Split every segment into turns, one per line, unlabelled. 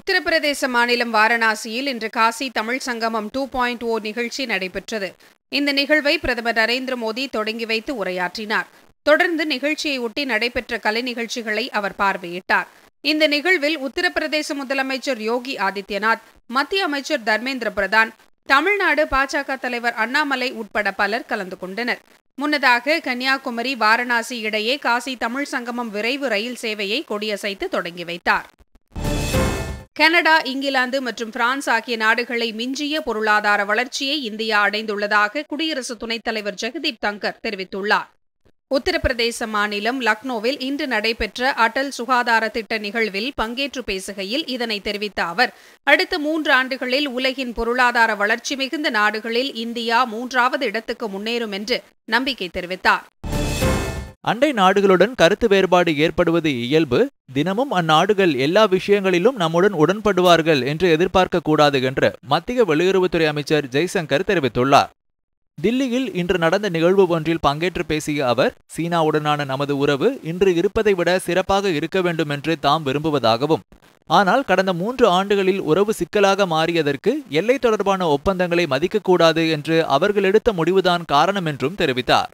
உத்தரப்பிரதேச மாநிலம் வாரணாசியில் இன்று காசி தமிழ் சங்கமம் டூ பாயிண்ட் ஓ நிகழ்ச்சி நடைபெற்றது இந்த நிகழ்வை பிரதமர் நரேந்திர மோடி தொடங்கி வைத்து உரையாற்றினார் தொடர்ந்து நிகழ்ச்சியை ஒட்டி நடைபெற்ற கலை நிகழ்ச்சிகளை அவர் பார்வையிட்டார் இந்த நிகழ்வில் உத்தரப்பிரதேச முதலமைச்சர் யோகி ஆதித்யநாத் மத்திய அமைச்சர் தர்மேந்திர பிரதான் தமிழ்நாடு பாஜக தலைவர் அண்ணாமலை உட்பட பலர் கலந்து கொண்டனர் முன்னதாக கன்னியாகுமரி வாரணாசி இடையே காசி தமிழ் சங்கமம் விரைவு ரயில் சேவையை கொடியசைத்து தொடங்கி வைத்தார் கனடா இங்கிலாந்து மற்றும் பிரான்ஸ் ஆகிய நாடுகளை மிஞ்சிய பொருளாதார வளர்ச்சியை இந்தியா அடைந்துள்ளதாக குடியரசு துணைத் தலைவர் ஜெகதீப் தங்கர் தெரிவித்துள்ளார் உத்தரப்பிரதேச மாநிலம் லக்னோவில் இன்று நடைபெற்ற அடல் சுகாதார திட்ட நிகழ்வில் பங்கேற்று பேசுகையில் இதனை தெரிவித்த அவர் அடுத்த மூன்று ஆண்டுகளில் உலகின் பொருளாதார வளர்ச்சி மிகுந்த நாடுகளில் இந்தியா மூன்றாவது இடத்துக்கு முன்னேறும் என்று நம்பிக்கை தெரிவித்தார்
அண்டை நாடுகளுடன் கருத்து வேறுபாடு ஏற்படுவது இயல்பு தினமும் அந்நாடுகள் எல்லா விஷயங்களிலும் நம்முடன் உடன்படுவார்கள் என்று எதிர்பார்க்க கூடாது என்று மத்திய வெளியுறவுத்துறை அமைச்சர் ஜெய்சங்கர் தெரிவித்துள்ளார் தில்லியில் இன்று நடந்த நிகழ்வு ஒன்றில் பங்கேற்று பேசிய அவர் சீனாவுடனான நமது உறவு இன்று இருப்பதை விட சிறப்பாக இருக்க வேண்டும் என்று தாம் விரும்புவதாகவும் ஆனால் கடந்த மூன்று ஆண்டுகளில் உறவு சிக்கலாக மாறியதற்கு எல்லை தொடர்பான ஒப்பந்தங்களை மதிக்கக்கூடாது என்று அவர்கள் எடுத்த முடிவுதான் காரணம் என்றும் தெரிவித்தார்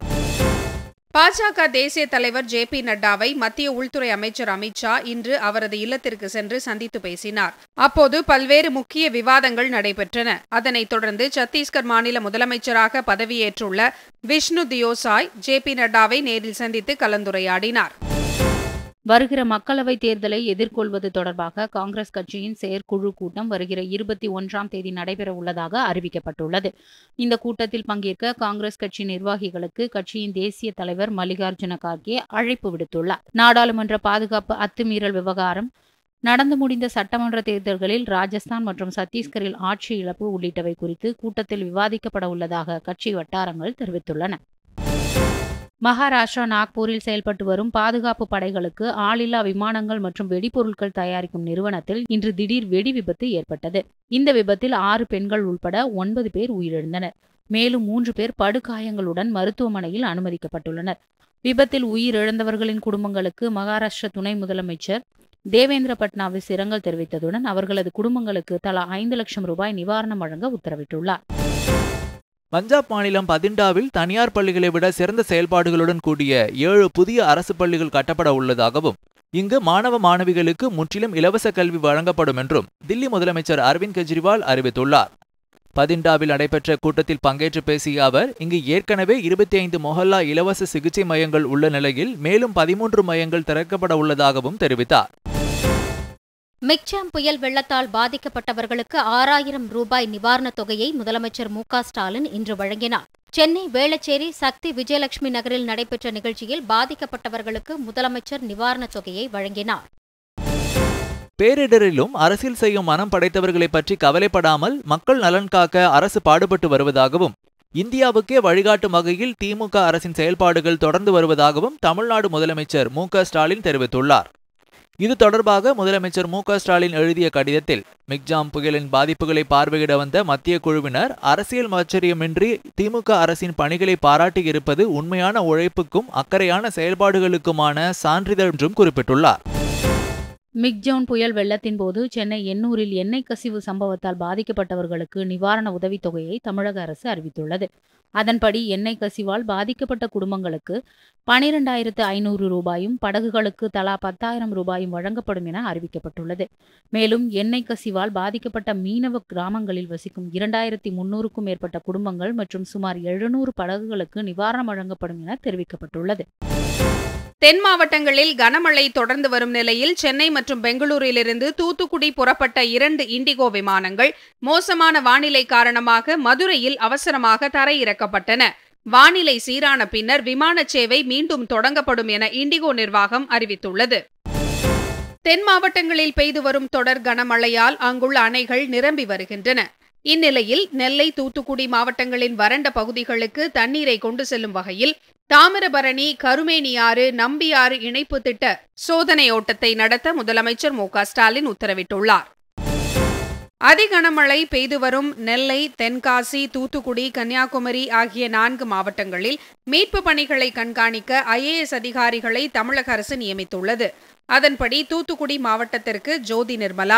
பாஜக தேசிய தலைவர் ஜே பி நட்டாவை மத்திய உள்துறை அமைச்சர் அமித்ஷா இன்று அவரது இல்லத்திற்கு சென்று சந்தித்து பேசினார் அப்போது பல்வேறு முக்கிய விவாதங்கள் நடைபெற்றன அதனைத் தொடர்ந்து சத்தீஸ்கர் மாநில முதலமைச்சராக பதவியேற்றுள்ள விஷ்ணு தியோசாய் ஜே பி நட்டாவை நேரில் சந்தித்து கலந்துரையாடினார்
வருகிற மக்களவைத் தேர்தலை எதிர்கொள்வது தொடர்பாக காங்கிரஸ் கட்சியின் செயற்குழு கூட்டம் வருகிற இருபத்தி ஒன்றாம் தேதி நடைபெற உள்ளதாக அறிவிக்கப்பட்டுள்ளது இந்த கூட்டத்தில் பங்கேற்க காங்கிரஸ் கட்சி நிர்வாகிகளுக்கு கட்சியின் தேசிய தலைவர் மல்லிகார்ஜுன கார்கே அழைப்பு விடுத்துள்ளார் நாடாளுமன்ற பாதுகாப்பு அத்துமீறல் விவகாரம் நடந்து முடிந்த சட்டமன்ற தேர்தல்களில் ராஜஸ்தான் மற்றும் சத்தீஸ்கரில் ஆட்சி இழப்பு உள்ளிட்டவை குறித்து கூட்டத்தில் விவாதிக்கப்பட உள்ளதாக கட்சி வட்டாரங்கள் தெரிவித்துள்ளன மகாராஷ்டிரா நாக்பூரில் செயல்பட்டு வரும் பாதுகாப்பு படைகளுக்கு ஆளில்லா விமானங்கள் மற்றும் வெடிபொருட்கள் தயாரிக்கும் நிறுவனத்தில் இன்று திடீர் வெடி விபத்து ஏற்பட்டது இந்த விபத்தில் ஆறு பெண்கள் உள்பட ஒன்பது பேர் உயிரிழந்தனர் மேலும் மூன்று பேர் படுகாயங்களுடன் மருத்துவமனையில் அனுமதிக்கப்பட்டுள்ளனர் விபத்தில் உயிரிழந்தவர்களின் குடும்பங்களுக்கு மகாராஷ்டிர துணை முதலமைச்சர் தேவேந்திர பட்னாவிஸ் இரங்கல் தெரிவித்ததுடன் அவர்களது குடும்பங்களுக்கு தலா ஐந்து லட்சம் ரூபாய் நிவாரணம் வழங்க உத்தரவிட்டுள்ளார்
பஞ்சாப் மாநிலம் பதிண்டாவில் தனியார் பள்ளிகளை விட சிறந்த செயல்பாடுகளுடன் கூடிய ஏழு புதிய அரசு பள்ளிகள் கட்டப்பட உள்ளதாகவும் இங்கு மாணவ மாணவிகளுக்கு முற்றிலும் இலவச கல்வி வழங்கப்படும் என்றும் தில்லி முதலமைச்சர் அரவிந்த் கெஜ்ரிவால் அறிவித்துள்ளார் பதிண்டாவில் நடைபெற்ற கூட்டத்தில் பங்கேற்று பேசிய அவர் இங்கு ஏற்கனவே இருபத்தி ஐந்து மொஹல்லா இலவச சிகிச்சை மையங்கள் உள்ள நிலையில் மேலும் பதிமூன்று மையங்கள் திறக்கப்பட உள்ளதாகவும் தெரிவித்தார்
மிக்சாம் புயல் வெள்ளத்தால் பாதிக்கப்பட்டவர்களுக்கு ஆறாயிரம் ரூபாய் நிவாரணத் தொகையை முதலமைச்சர் மு ஸ்டாலின் இன்று வழங்கினார் சென்னை வேளச்சேரி சக்தி விஜயலட்சுமி நகரில் நடைபெற்ற நிகழ்ச்சியில் பாதிக்கப்பட்டவர்களுக்கு முதலமைச்சர் நிவாரணத் தொகையை வழங்கினார்
பேரிடரிலும் அரசியல் செய்யும் மனம் படைத்தவர்களை பற்றி கவலைப்படாமல் மக்கள் நலன் காக்க அரசு பாடுபட்டு வருவதாகவும் இந்தியாவுக்கே வழிகாட்டும் வகையில் திமுக அரசின் செயல்பாடுகள் தொடர்ந்து வருவதாகவும் தமிழ்நாடு முதலமைச்சர் மு ஸ்டாலின் தெரிவித்துள்ளார் இது தொடர்பாக முதலமைச்சர் மு ஸ்டாலின் எழுதிய கடிதத்தில் மிக்ஜாம் புயலின் பாதிப்புகளை பார்வையிட வந்த மத்திய குழுவினர் அரசியல் ஆச்சரியமின்றி திமுக அரசின் பணிகளை பாராட்டியிருப்பது உண்மையான உழைப்புக்கும் அக்கறையான செயல்பாடுகளுக்குமான சான்றிதழ் என்றும் குறிப்பிட்டுள்ளார்
மிக்ஜவுன் புயல் வெள்ளத்தின் போது சென்னை எண்ணூரில் எண்ணெய் கசிவு சம்பவத்தால் பாதிக்கப்பட்டவர்களுக்கு நிவாரண உதவித் தொகையை தமிழக அரசு அறிவித்துள்ளது அதன்படி எண்ணெய் கசிவால் பாதிக்கப்பட்ட குடும்பங்களுக்கு பனிரெண்டாயிரத்து ஐநூறு ரூபாயும் படகுகளுக்கு தலா பத்தாயிரம் ரூபாயும் வழங்கப்படும் என அறிவிக்கப்பட்டுள்ளது மேலும் எண்ணெய் கசிவால் பாதிக்கப்பட்ட மீனவ கிராமங்களில் வசிக்கும் இரண்டாயிரத்தி முன்னூறுக்கும் மேற்பட்ட குடும்பங்கள் மற்றும் சுமார் எழுநூறு படகுகளுக்கு நிவாரணம் வழங்கப்படும் என தெரிவிக்கப்பட்டுள்ளது
தென் மாவட்டங்களில் கனமழை தொடர்ந்து வரும் நிலையில் சென்னை மற்றும் பெங்களூரிலிருந்து தூத்துக்குடி புறப்பட்ட இரண்டு இண்டிகோ விமானங்கள் மோசமான வானிலை காரணமாக மதுரையில் அவசரமாக தரையிறக்கப்பட்டன வானிலை சீரான பின்னர் விமான சேவை மீண்டும் தொடங்கப்படும் என இண்டிகோ நிர்வாகம் அறிவித்துள்ளது தென் மாவட்டங்களில் பெய்து வரும் தொடர் கனமழையால் அங்குள்ள அணைகள் நிரம்பி வருகின்றன இந்நிலையில் நெல்லை தூத்துக்குடி மாவட்டங்களின் வறண்ட பகுதிகளுக்கு தண்ணீரை கொண்டு செல்லும் வகையில் தாமிரபரணி கருமேனியாறு நம்பியாறு இணைப்பு திட்ட சோதனை ஓட்டத்தை நடத்த முதலமைச்சர் மு ஸ்டாலின் உத்தரவிட்டுள்ளார் அதிகனமழை பெய்து வரும் நெல்லை தென்காசி தூத்துக்குடி கன்னியாகுமரி ஆகிய நான்கு மாவட்டங்களில் மீட்பு பணிகளை கண்காணிக்க ஐஏஎஸ் அதிகாரிகளை தமிழக அரசு நியமித்துள்ளது அதன்படி தூத்துக்குடி மாவட்டத்திற்கு ஜோதி நிர்மலா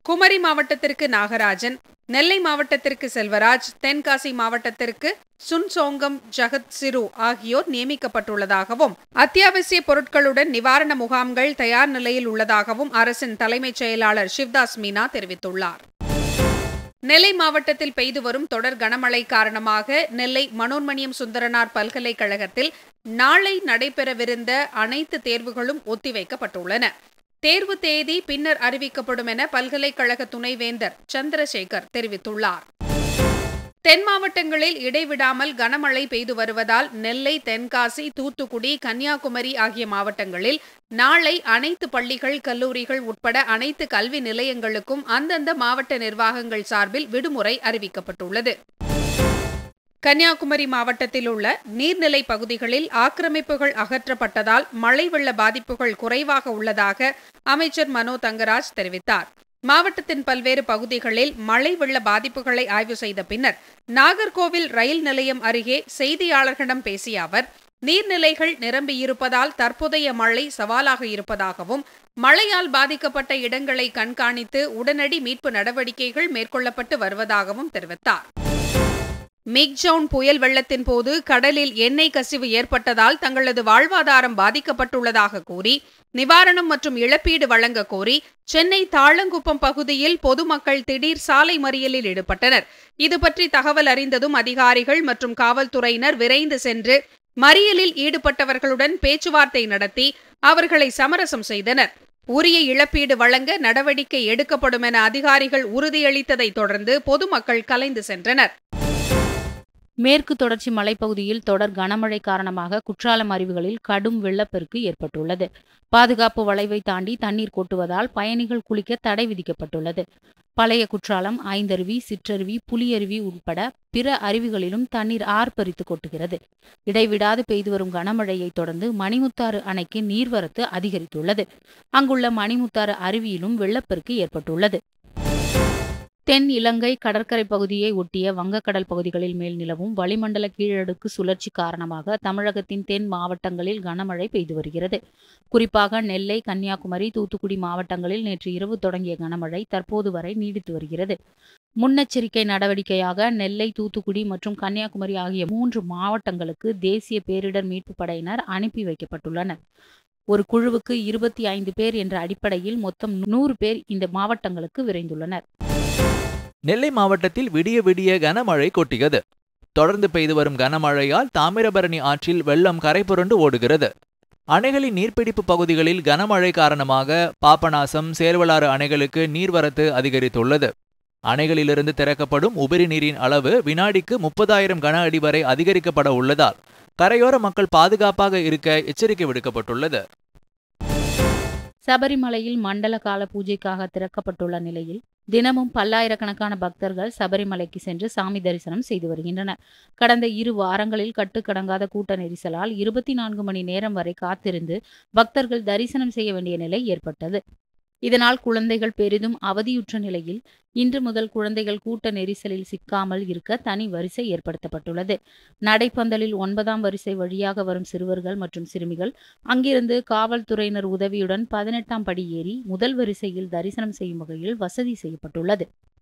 குமரி மாவட்டத்திற்கு நாகராஜன் நெல்லை மாவட்டத்திற்கு செல்வராஜ் தென்காசி மாவட்டத்திற்கு சுன்சோங்கம் ஜகத் சிறு ஆகியோர் நியமிக்கப்பட்டுள்ளதாகவும் அத்தியாவசிய பொருட்களுடன் நிவாரண முகாம்கள் தயார் நிலையில் உள்ளதாகவும் அரசின் தலைமைச் செயலாளர் சிவ்தாஸ் மீனா தெரிவித்துள்ளார் நெல்லை மாவட்டத்தில் பெய்து வரும் தொடர் கனமழை காரணமாக நெல்லை மனோன்மணியம் சுந்தரனார் பல்கலைக்கழகத்தில் நாளை நடைபெறவிருந்த அனைத்து தேர்வுகளும் ஒத்திவைக்கப்பட்டுள்ளன தேர்வு தேதி பின்னர் அறிவிக்கப்படும் என பல்கலைக்கழக துணைவேந்தர் சந்திரசேகர் தெரிவித்துள்ளார் தென் மாவட்டங்களில் இடைவிடாமல் கனமழை பெய்து வருவதால் நெல்லை தென்காசி தூத்துக்குடி கன்னியாகுமரி ஆகிய மாவட்டங்களில் நாளை அனைத்து பள்ளிகள் கல்லூரிகள் உட்பட அனைத்து கல்வி நிலையங்களுக்கும் அந்தந்த மாவட்ட நிர்வாகங்கள் சார்பில் விடுமுறை அறிவிக்கப்பட்டுள்ளது கன்னியாகுமரி மாவட்டத்தில் உள்ள நீர்நிலை பகுதிகளில் ஆக்கிரமிப்புகள் அகற்றப்பட்டதால் மழை வெள்ள பாதிப்புகள் குறைவாக உள்ளதாக அமைச்சர் மனோ தங்கராஜ் தெரிவித்தார் மாவட்டத்தின் பல்வேறு பகுதிகளில் மழை வெள்ள பாதிப்புகளை ஆய்வு செய்த பின்னர் நாகர்கோவில் ரயில் நிலையம் அருகே செய்தியாளர்களிடம் பேசிய அவர் நீர்நிலைகள் நிரம்பியிருப்பதால் தற்போதைய மழை சவாலாக இருப்பதாகவும் மழையால் பாதிக்கப்பட்ட இடங்களை கண்காணித்து உடனடி மீட்பு நடவடிக்கைகள் மேற்கொள்ளப்பட்டு வருவதாகவும் தெரிவித்தார் மிக்ஜவுன் புயல் வெள்ளத்தின் போது கடலில் எண்ணெய் கசிவு ஏற்பட்டதால் தங்களது வாழ்வாதாரம் பாதிக்கப்பட்டுள்ளதாக கூறி நிவாரணம் மற்றும் இழப்பீடு வழங்க கோரி சென்னை தாழங்குப்பம் பகுதியில் பொதுமக்கள் திடீர் சாலை மறியலில் ஈடுபட்டனர் இதுபற்றி தகவல் அறிந்ததும் அதிகாரிகள் மற்றும் காவல்துறையினர் விரைந்து சென்று மறியலில் ஈடுபட்டவர்களுடன் பேச்சுவார்த்தை நடத்தி அவர்களை சமரசம் செய்தனர் உரிய இழப்பீடு வழங்க நடவடிக்கை எடுக்கப்படும் என அதிகாரிகள் உறுதியளித்ததைத் தொடர்ந்து பொதுமக்கள் கலைந்து சென்றனர்
மேற்கு தொடர்ச்சி மலைப்பகுதியில் தொடர் கனமழை காரணமாக குற்றாலம் அருவிகளில் கடும் வெள்ளப்பெருக்கு ஏற்பட்டுள்ளது பாதுகாப்பு வளைவை தாண்டி தண்ணீர் கொட்டுவதால் பயணிகள் குளிக்க தடை விதிக்கப்பட்டுள்ளது பழைய குற்றாலம் ஐந்தருவி சிற்றருவி புலியருவி உட்பட பிற அருவிகளிலும் தண்ணீர் ஆர்ப்பரித்து கொட்டுகிறது இடைவிடாது பெய்து வரும் கனமழையை தொடர்ந்து மணிமுத்தாறு அணைக்கு நீர்வரத்து அதிகரித்துள்ளது அங்குள்ள மணிமுத்தாறு அருவியிலும் வெள்ளப்பெருக்கு ஏற்பட்டுள்ளது தென் இலங்கை கடற்கரை பகுதியை ஒட்டிய வங்கக்கடல் பகுதிகளில் மேல் நிலவும் வளிமண்டல கீழடுக்கு சுழற்சி காரணமாக தமிழகத்தின் தென் மாவட்டங்களில் கனமழை பெய்து வருகிறது குறிப்பாக நெல்லை கன்னியாகுமரி தூத்துக்குடி மாவட்டங்களில் நேற்று இரவு தொடங்கிய கனமழை தற்போது வரை நீடித்து வருகிறது முன்னெச்சரிக்கை நடவடிக்கையாக நெல்லை தூத்துக்குடி மற்றும் கன்னியாகுமரி ஆகிய மூன்று மாவட்டங்களுக்கு தேசிய பேரிடர் மீட்பு படையினர் அனுப்பி வைக்கப்பட்டுள்ளனர் ஒரு குழுவுக்கு இருபத்தி ஐந்து பேர் என்ற அடிப்படையில் மொத்தம் நூறு பேர் இந்த மாவட்டங்களுக்கு விரைந்துள்ளனர்
நெல்லை மாவட்டத்தில் விடிய விடிய கனமழை கொட்டியது தொடர்ந்து பெய்து வரும் கனமழையால் தாமிரபரணி ஆற்றில் வெள்ளம் கரைபுரண்டு ஓடுகிறது அணைகளின் நீர்பிடிப்பு பகுதிகளில் கனமழை காரணமாக பாபநாசம் சேர்வலாறு அணைகளுக்கு நீர்வரத்து அதிகரித்துள்ளது அணைகளிலிருந்து திறக்கப்படும் உபரி நீரின் அளவு வினாடிக்கு முப்பதாயிரம் கன அடி வரை அதிகரிக்கப்பட உள்ளதால் கரையோர மக்கள் பாதுகாப்பாக இருக்க எச்சரிக்கை விடுக்கப்பட்டுள்ளது
சபரிமலையில் மண்டல கால பூஜைக்காக திறக்கப்பட்டுள்ள நிலையில் தினமும் பல்லாயிரக்கணக்கான பக்தர்கள் சபரிமலைக்கு சென்று சாமி தரிசனம் செய்து வருகின்றனர் கடந்த இரு வாரங்களில் கட்டுக்கடங்காத கூட்ட நெரிசலால் இருபத்தி நான்கு மணி நேரம் வரை காத்திருந்து பக்தர்கள் தரிசனம் செய்ய வேண்டிய நிலை ஏற்பட்டது இதனால் குழந்தைகள் பெரிதும் அவதியுற்ற நிலையில் இன்று முதல் குழந்தைகள் கூட்ட நெரிசலில் சிக்காமல் இருக்க தனி வரிசை ஏற்படுத்தப்பட்டுள்ளது நடைப்பந்தலில் ஒன்பதாம் வரிசை வழியாக வரும் சிறுவர்கள் மற்றும் சிறுமிகள் அங்கிருந்து காவல்துறையினர் உதவியுடன் பதினெட்டாம் படி ஏறி முதல் வரிசையில் தரிசனம் செய்யும் வகையில் வசதி செய்யப்பட்டுள்ளது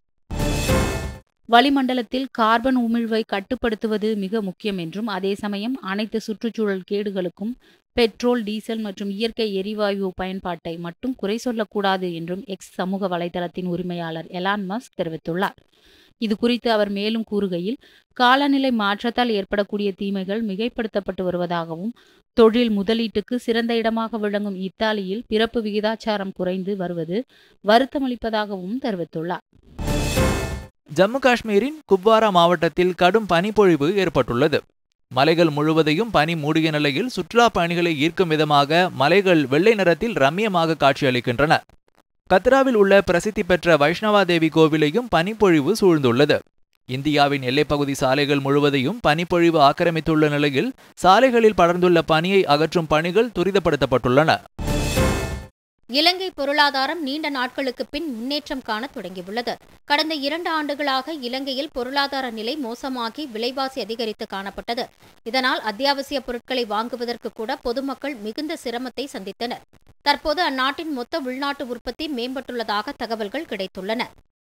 வளிமண்டலத்தில் கார்பன் உமிழ்வை கட்டுப்படுத்துவது மிக முக்கியம் என்றும் அதே சமயம் அனைத்து சுற்றுச்சூழல் கேடுகளுக்கும் பெட்ரோல் டீசல் மற்றும் இயற்கை எரிவாயு பயன்பாட்டை மட்டும் குறை சொல்லக்கூடாது என்றும் எக்ஸ் சமூக வலைதளத்தின் உரிமையாளர் எலான் மஸ்க் தெரிவித்துள்ளார் இது குறித்து அவர் மேலும் கூறுகையில் காலநிலை மாற்றத்தால் ஏற்படக்கூடிய தீமைகள் மிகைப்படுத்தப்பட்டு வருவதாகவும் தொழில் முதலீட்டுக்கு சிறந்த இடமாக விளங்கும் இத்தாலியில் பிறப்பு விகிதாச்சாரம் குறைந்து வருவது வருத்தமளிப்பதாகவும் தெரிவித்துள்ளார்
ஜம்மு காஷ்மீரின் குப்வாரா மாவட்டத்தில் கடும் பனிப்பொழிவு ஏற்பட்டுள்ளது மலைகள் முழுவதையும் பனி மூடிய நிலையில் சுற்றுலா பயணிகளை ஈர்க்கும் விதமாக மலைகள் வெள்ளை நிறத்தில் ரம்யமாக காட்சியளிக்கின்றன கத்ராவில் உள்ள பிரசித்தி பெற்ற வைஷ்ணவா தேவி கோவிலையும் பனிப்பொழிவு சூழ்ந்துள்ளது இந்தியாவின் எல்லைப்பகுதி சாலைகள் முழுவதையும் பனிப்பொழிவு ஆக்கிரமித்துள்ள நிலையில் சாலைகளில் படர்ந்துள்ள பனியை அகற்றும் பணிகள் துரிதப்படுத்தப்பட்டுள்ளன
இலங்கை பொருளாதாரம் நீண்ட நாட்களுக்கு பின் முன்னேற்றம் காண தொடங்கியுள்ளது கடந்த இரண்டு ஆண்டுகளாக இலங்கையில் பொருளாதார நிலை மோசமாகி விலைவாசி அதிகரித்து காணப்பட்டது இதனால் அத்தியாவசிய பொருட்களை வாங்குவதற்கு கூட பொதுமக்கள் மிகுந்த சிரமத்தை சந்தித்தனர் தற்போது அந்நாட்டின் மொத்த உள்நாட்டு உற்பத்தி மேம்பட்டுள்ளதாக தகவல்கள் கிடைத்துள்ளன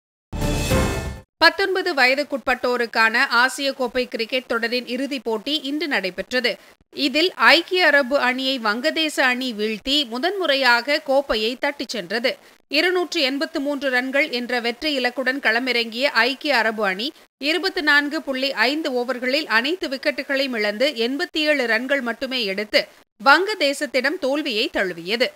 பத்தொன்பது வயதுக்குட்பட்டோருக்கான ஆசிய கோப்பை கிரிக்கெட் தொடரின் இறுதிப் போட்டி இன்று நடைபெற்றது இதில் ஐக்கிய அரபு அணியை வங்கதேச அணி வீழ்த்தி முதன்முறையாக கோப்பையை தட்டிச் சென்றது இருநூற்று எண்பத்து மூன்று ரன்கள் என்ற வெற்றி இலக்குடன் களமிறங்கிய ஐக்கிய அரபு அணி இருபத்தி நான்கு புள்ளி ஐந்து ஓவர்களில் அனைத்து விக்கெட்டுகளையும் இழந்து எண்பத்தி ஏழு ரன்கள் மட்டுமே எடுத்து வங்கதேசத்திடம் தோல்வியை தழுவியது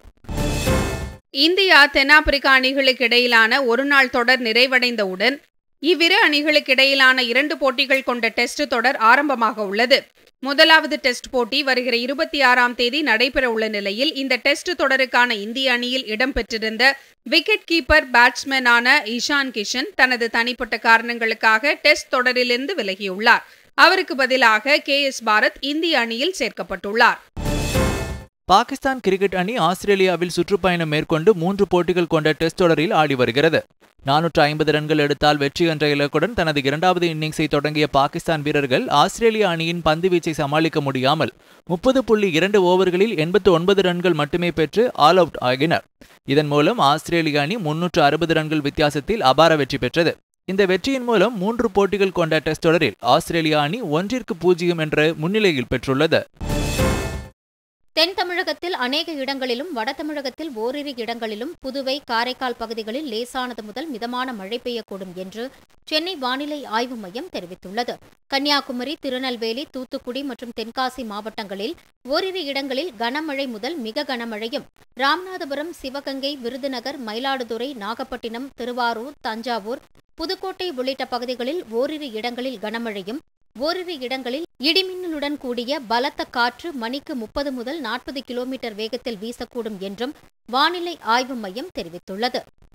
இந்தியா தென்னாப்பிரிக்கா அணிகளுக்கு இடையிலான ஒருநாள் தொடர் நிறைவடைந்தவுடன் இவ்விரு அணிகளுக்கு இடையிலான இரண்டு போட்டிகள் கொண்ட டெஸ்ட் தொடர் ஆரம்பமாக உள்ளது முதலாவது டெஸ்ட் போட்டி வருகிற இருபத்தி ஆறாம் தேதி நடைபெற உள்ள நிலையில் இந்த டெஸ்ட் தொடருக்கான இந்திய அணியில் இடம்பெற்றிருந்த விக்கெட் கீப்பர் பேட்ஸ்மேனான இஷான் கிஷன் தனது தனிப்பட்ட காரணங்களுக்காக டெஸ்ட் தொடரிலிருந்து விலகியுள்ளார் அவருக்கு பதிலாக கே எஸ் பாரத் இந்திய அணியில் சேர்க்கப்பட்டுள்ளார்
பாகிஸ்தான் கிரிக்கெட் அணி ஆஸ்திரேலியாவில் சுற்றுப்பயணம் மேற்கொண்டு மூன்று போட்டிகள் கொண்ட டெஸ்ட் தொடரில் ஆடி வருகிறது நானூற்று ஐம்பது ரன்கள் எடுத்தால் வெற்றி என்ற இலக்குடன் தனது இரண்டாவது இன்னிங்ஸை தொடங்கிய பாகிஸ்தான் வீரர்கள் ஆஸ்திரேலிய அணியின் பந்துவீச்சை சமாளிக்க முடியாமல் முப்பது புள்ளி இரண்டு ஓவர்களில் எண்பத்து ஒன்பது ரன்கள் மட்டுமே பெற்று ஆல் அவுட் ஆகினர் இதன் மூலம் ஆஸ்திரேலிய அணி முன்னூற்று அறுபது ரன்கள் வித்தியாசத்தில் அபார வெற்றி பெற்றது இந்த வெற்றியின் மூலம் மூன்று போட்டிகள் கொண்ட டெஸ்ட் தொடரில் ஆஸ்திரேலிய அணி ஒன்றிற்கு பூஜ்ஜியம் என்ற முன்னிலையில் பெற்றுள்ளது
தென் தமிழகத்தில் அநேக இடங்களிலும் வட தமிழகத்தில் ஓரிரு இடங்களிலும் புதுவை காரைக்கால் பகுதிகளில் லேசானது முதல் மிதமான மழை பெய்யக்கூடும் என்று சென்னை வானிலை ஆய்வு மையம் தெரிவித்துள்ளது கன்னியாகுமரி திருநெல்வேலி தூத்துக்குடி மற்றும் தென்காசி மாவட்டங்களில் ஓரிரு இடங்களில் கனமழை முதல் மிக கனமழையும் ராமநாதபுரம் சிவகங்கை விருதுநகர் மயிலாடுதுறை நாகப்பட்டினம் திருவாரூர் தஞ்சாவூர் புதுக்கோட்டை உள்ளிட்ட பகுதிகளில் ஓரிரு இடங்களில் கனமழையும் ஓரிரு இடங்களில் இடிமின்னலுடன் கூடிய பலத்த காற்று மணிக்கு முப்பது முதல் நாற்பது கிலோமீட்டர் வேகத்தில் வீசக்கூடும் என்றும் வானிலை ஆய்வு மையம் தெரிவித்துள்ளது